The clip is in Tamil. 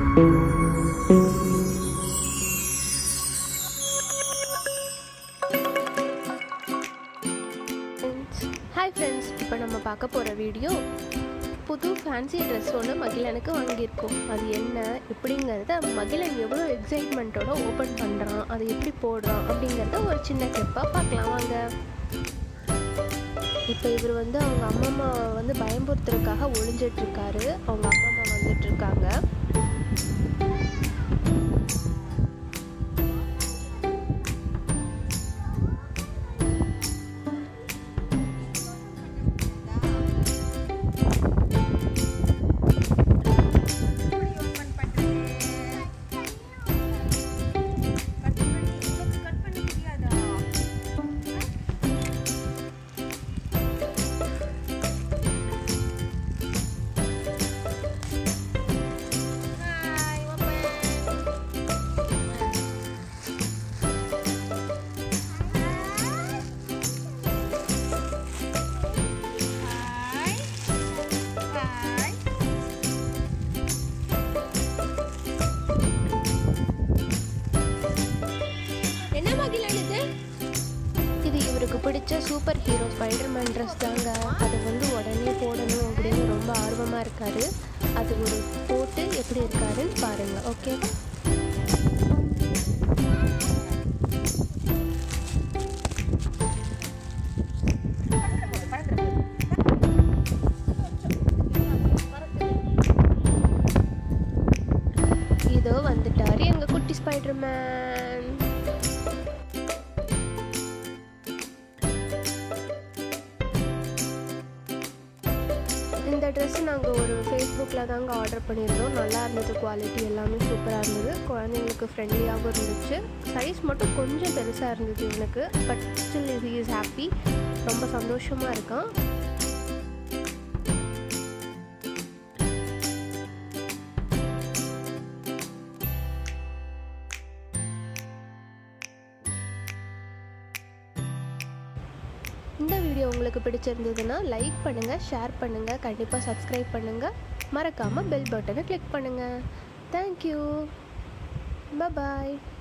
ஹாய் ஃப்ரெண்ட்ஸ் இப்போ நம்ம பார்க்க போகிற வீடியோ புது ஃபேன்சி ட்ரெஸ் ஒன்று மகிழனுக்கு வாங்கியிருக்கோம் அது என்ன எப்படிங்கிறத மகிழன் எவ்வளோ எக்ஸைட்மெண்ட்டோட ஓப்பன் பண்ணுறான் அதை எப்படி போடுறான் அப்படிங்கிறத ஒரு சின்ன கிளிப்பாக பார்க்கலாம் வாங்க இப்போ இவர் வந்து அவங்க அம்மம்மா வந்து பயம்புறுத்துறதுக்காக ஒளிஞ்சிட்டு இருக்காரு அவங்க அம்மம்மா வந்துட்டு இருக்காங்க என்ன மகிழன் இது இது இவருக்கு பிடிச்ச சூப்பர் ஹீரோ ஸ்பைடர்மேன் ட்ரெஸ் தாங்க அதை வந்து உடனே போடணும் அப்படின்னு ரொம்ப ஆர்வமாக இருக்காரு அது ஒரு போட்டு எப்படி இருக்காருன்னு பாருங்க ஓகேவா இதோ வந்துட்டாரு எங்க குட்டி ஸ்பைடர்மேன் இந்த ட்ரெஸ் நாங்கள் ஒரு ஃபேஸ்புக்கில் தாங்க ஆர்டர் பண்ணியிருந்தோம் நல்லா இருந்தது குவாலிட்டி எல்லாமே சூப்பராக இருந்தது குழந்தைங்களுக்கு ஃப்ரெண்ட்லியாகவும் இருந்துச்சு சைஸ் மட்டும் கொஞ்சம் பெருசாக இருந்தது இவனுக்கு but still he is happy ரொம்ப சந்தோஷமாக இருக்கான் இந்த வீடியோ உங்களுக்கு பிடிச்சிருந்ததுன்னா லைக் பண்ணுங்கள் ஷேர் பண்ணுங்கள் கண்டிப்பாக சப்ஸ்கிரைப் பண்ணுங்கள் மறக்காமல் பெல் பட்டனை கிளிக் பண்ணுங்கள் தேங்க்யூ பாய்